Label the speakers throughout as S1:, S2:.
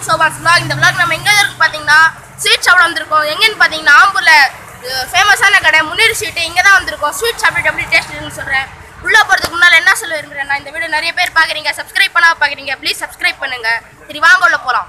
S1: sofas vlog இந்த vlog நம்ம எங்கே இருக்கு பார்த்தீங்கன்னா ஸ்வீட் சாப்பிட வந்திருக்கோம் எங்கேன்னு பார்த்தீங்கன்னா ஆம்பூரில் ஃபேமஸான கடை முன்னீர் ஸ்வீட்டு இங்கே தான் வந்திருக்கோம் ஸ்வீட் சாப்பிட்டு எப்படி டேஸ்ட் இருக்குன்னு சொல்கிறேன் உள்ளே போகிறதுக்கு முன்னால் என்ன சொல்ல விரும்புகிறேன்னா இந்த வீடியோ நிறைய பேர் பார்க்குறீங்க சப்ஸ்கிரைப் பண்ணாம பார்க்குறீங்க ப்ளீஸ் சப்ஸ்கிரைப் பண்ணுங்க சரி வாங்க உள்ள போகலாம்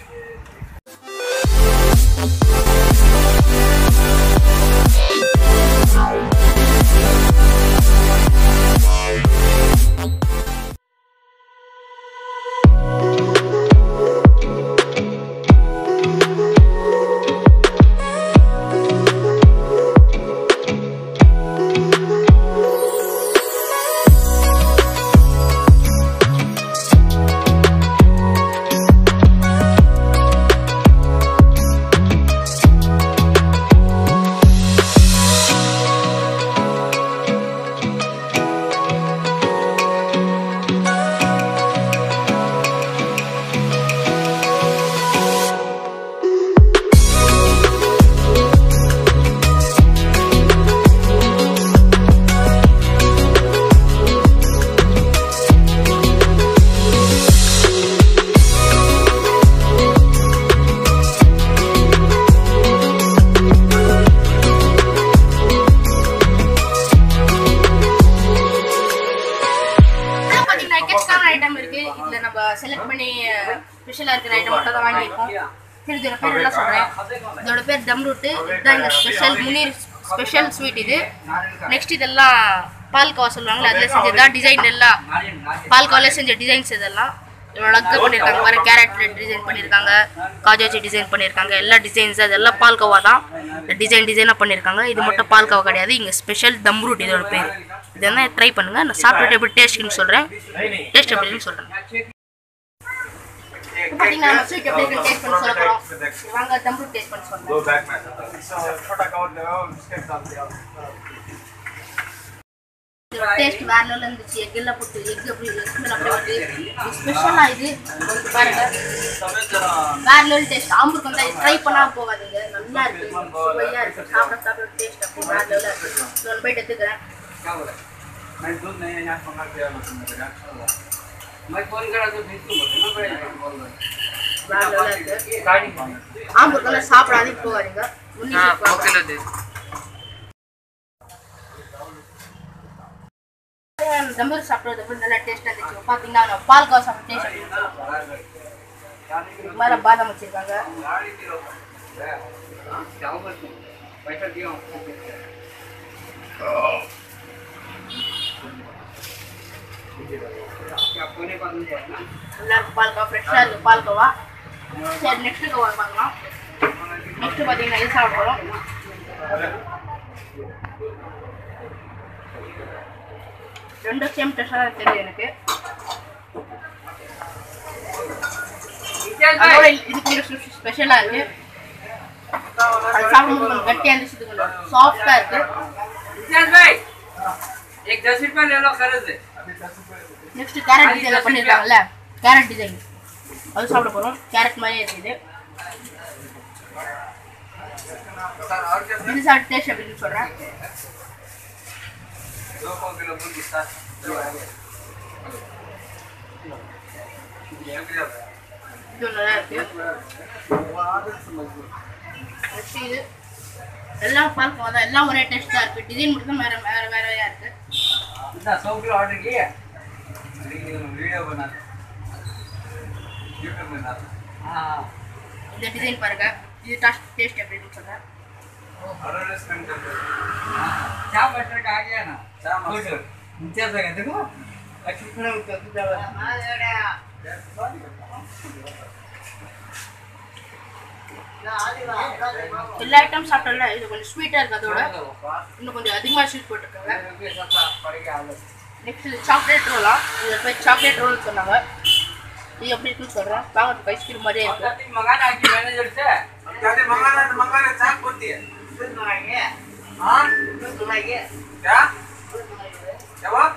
S1: இதில் பார்த்தீங்கன்னா எக்கச்சக்கான ஐட்டம் இருக்கு இதில் நம்ம செலக்ட் பண்ணி ஸ்பெஷலாக இருக்கிற ஐட்டம் மட்டும் தான் வாங்கியிருக்கோம் சரி இதோட பேர் என்ன சொல்கிறேன் இதோட பேர் தம் ரூட்டு இதுதான் எங்கள் ஸ்பெஷல் முனீர் ஸ்பெஷல் ஸ்வீட் இது நெக்ஸ்ட் இதெல்லாம் பால்கோவா சொல்லுவாங்கல்ல அதில் செஞ்சதுதான் டிசைன் எல்லாம் பால்கோவால செஞ்ச டிசைன்ஸ் இதெல்லாம் இவ்வளோ அழகாக பண்ணியிருக்காங்க பாரு கேரட்ல டிசைன் பண்ணியிருக்காங்க காஜா வச்சு டிசைன் பண்ணியிருக்காங்க எல்லா டிசைன்ஸ் அதெல்லாம் பால்கோவா தான் டிசைன் டிசைனாக பண்ணியிருக்காங்க இது மட்டும் பால்கோவா கிடையாது இங்கே ஸ்பெஷல் தம் ரூட் இதோட பேர் இதெல்லாம் ட்ரை பண்ணுங்க நான் சாப்பிட்டுட்டு எப்படி டேஸ்ட்னு சொல்கிறேன் டேஸ்ட் எப்படின்னு சொல்கிறேன் பார்த்தீங்கன்னா நம்ம ஸ்வீட் எப்படி இருக்கு டேஸ்ட் பண்ணி சொல்ல போகிறோம் வாங்க தம் ரூட் டேஸ்ட் பண்ணி சொல்கிறேன்
S2: दो बैग में छोटा कवर लगाओ बिस्किट डाल दिया
S1: டேஸ்ட் வேற லெவலில் இருந்துச்சு எக்கெல்லாம் போட்டு எக் அப்படி எக் மேல அப்படியே வந்து ஸ்பெஷலாக இது வந்து பாருங்க வேற லெவல் டேஸ்ட் ஆம்பூருக்கு வந்து ட்ரை பண்ணா போகாதுங்க நல்லா இருக்கு சுவையாக இருக்கு சாப்பிட சாப்பிட டேஸ்ட் அப்படி வேற லெவலில் இருக்கு ஸோ ஒன் பைட் எடுத்துக்கிறேன்
S2: क्या बोला मैं दूध नहीं है यहाँ मंगा दिया मेरे अच्छा हुआ
S3: मैं फोन करा तो भेज दूंगा ना भाई
S1: வேற லெவலில் இருக்கு
S3: गाड़ी
S1: ஆம்பூருக்கு வந்து சாப்பிடாதே போகாதீங்க உன்னி
S3: हाँ
S1: சூப்பரா
S3: दो किलो दे
S1: தம்பூர் சாப்பிட்றது எப்படி நல்லா டேஸ்ட்டாக இருந்துச்சு பார்த்தீங்கன்னா நான் பால்கோவா சாப்பிட்ட டேஸ்ட் அப்படின்னு மேலே பாதாம் வச்சிருக்காங்க
S3: जाओ बस पैसा दिया हूँ क्या कोने का दूध है ना
S1: எல்லாருக்கும் பால்கோவா ஃப்ரெஷ்ஷாக இருக்குது பால்கோவா சரி நெக்ஸ்ட்டு கோவா பார்க்கலாம் நெக்ஸ்ட்டு பார்த்தீங்கன்னா இது சாப்பிட போகிறோம் ரெண்டும் சேம் டேஸ்டாக தான் தெரியுது எனக்கு அதோட இது கொஞ்சம் ஸ்பெஷலாக இருக்கு அது சாப்பிடும்போது கொஞ்சம் கட்டியாக இருந்துச்சு இது கொஞ்சம் சாஃப்டாக இருக்கு
S3: विशाल भाई एक दस रुपया ले लो खरीद दे
S1: நெக்ஸ்ட் கேரட் டிசைன் பண்ணியிருக்காங்கல்ல கேரட் டிசைன் அது சாப்பிட போகிறோம் கேரட் மாதிரியே இருக்குது
S3: और क्या
S1: இது சாப்பிட்டு டேஸ்ட் அப்படின்னு சொல்கிறேன்
S3: दो सौ किलो दूध कितना
S1: இது நல்லா இருக்கு நெக்ஸ்ட் இது எல்லாம் பார்க்க தான் எல்லாம் ஒரே டேஸ்ட் தான் இருக்கு டிசைன் மட்டும் தான் வேற வேற வேற வேறையா இருக்கு
S3: कितना सौ किलो ऑर्डर किया
S2: वीडियो बना यूट्यूब में डाल
S3: हाँ
S1: இந்த டிசைன் பாருங்க இது டேஸ்ட் டேஸ்ட் எப்படின்னு சொல்றேன்
S2: एडवर्टाइजमेंट करते
S3: क्या बटर का आ गया ना
S2: क्या
S3: गुड नीचे से गए देखो अच्छी तरह उतर जाओ
S1: எல்லா ஐட்டம் சாப்பிட்டோம்ல இது கொஞ்சம் ஸ்வீட்டா இருக்கு அதோட இன்னும் கொஞ்சம் அதிகமா ஸ்வீட் போட்டிருக்காங்க நெக்ஸ்ட் இது சாக்லேட் ரோலா இது போய் சாக்லேட் ரோல் சொன்னாங்க இது எப்படி இருக்குன்னு சொல்றேன் பார்க்கறதுக்கு ஐஸ்கிரீம் மாதிரியே இருக்கு
S3: मंगाना है कि मैनेजर से
S2: क्या दे मंगाना है तो मंगाना चाक होती है
S3: दूध मंगाएंगे
S2: हाँ
S3: दूध मंगाएंगे
S2: क्या क्या बात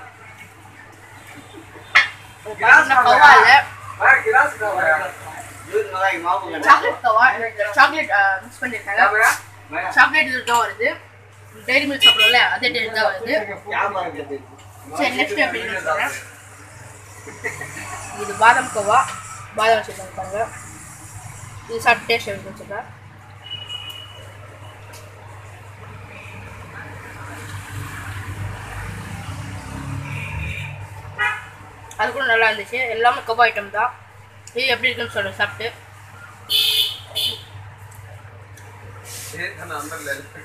S1: பார்த்தீங்கன்னா கவா இல்ல
S2: अरे गिलास का है
S3: दूध मंगाएंगे माँ मंगाना
S1: சாக்லேட் கவா சாக்லேட் மிக்ஸ் பண்ணிருக்காங்க
S2: क्या भैया
S1: சாக்லேட் இது தான் வருது டைரி மில்க் சாப்பிடுவோம்ல அதே டேஸ்ட் தான் வருது
S3: क्या मांगे थे
S1: சரி நெக்ஸ்ட் எப்படி சொல்றேன் இது பாதாம் கோவா பாதாம் வச்சுருக்காங்க பாருங்க இது சாப்பிட்டு டேஸ்ட் எப்படி வச்சுருக்கேன் அது கூட நல்லா இருந்துச்சு எல்லாமே கபா ஐட்டம் தான் இது எப்படி இருக்குன்னு சொல்லுங்க சாப்பிட்டு
S2: நான் அந்த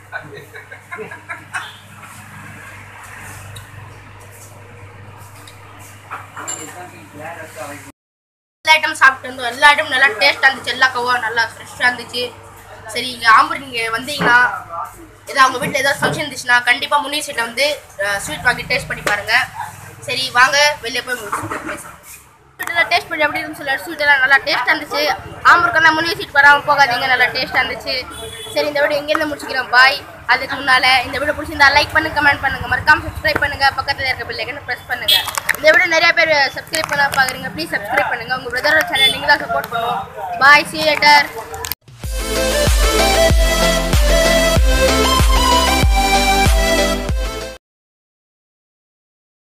S1: எல்லா ஐட்டம் சாப்பிட்டு இருந்தோம் எல்லா ஐட்டம் நல்லா டேஸ்ட்டாக இருந்துச்சு எல்லா கவா நல்லா ஃப்ரெஷ்ஷாக இருந்துச்சு சரி இங்கே ஆம்பூர் நீங்கள் வந்தீங்கன்னா ஏதாவது அவங்க வீட்டில் ஏதாவது ஃபங்க்ஷன் இருந்துச்சுன்னா கண்டிப்பாக முன்னீர் சைடில் வந்து ஸ்வீட் வாங்கி டேஸ்ட் பண்ணி பாருங்கள் சரி வாங்க வெளியே போய் பேசலாம் ஸ்வீட்டெல்லாம் டேஸ்ட் பண்ணி எப்படி இருந்து சொல்ல ஸ்வீட் எல்லாம் நல்லா டேஸ்ட்டாக இருந்துச்சு ஆம்பூருக்கான முன்னீர் சீட் வராமல் போகாதீங்க நல்லா டேஸ்ட்டாக இருந்துச்சு சரி இந்த வீடியோ எங்கேருந்து முடிச்சுக்கிறோம் பாய் அதுக்கு முன்னால் இந்த வீடியோ பிடிச்சிருந்தா லைக் பண்ணுங்க கமெண்ட் பண்ணுங்க மறக்காம சப்ஸ்கிரைப் பண்ணுங்க பக்கத்தில் இருக்க பிள்ளைங்க ப்ரெஸ் பண்ணுங்க இந்த வீடியோ நிறைய பேர் சப்ஸ்கிரைப் பண்ண பார்க்குறீங்க ப்ளீஸ் சப்ஸ்கிரைப் பண்ணுங்க உங்க பிரதரோட சேனல் நீங்க தான் சப்போர்ட் பண்ணுவோம் பாய் சி லேட்டர்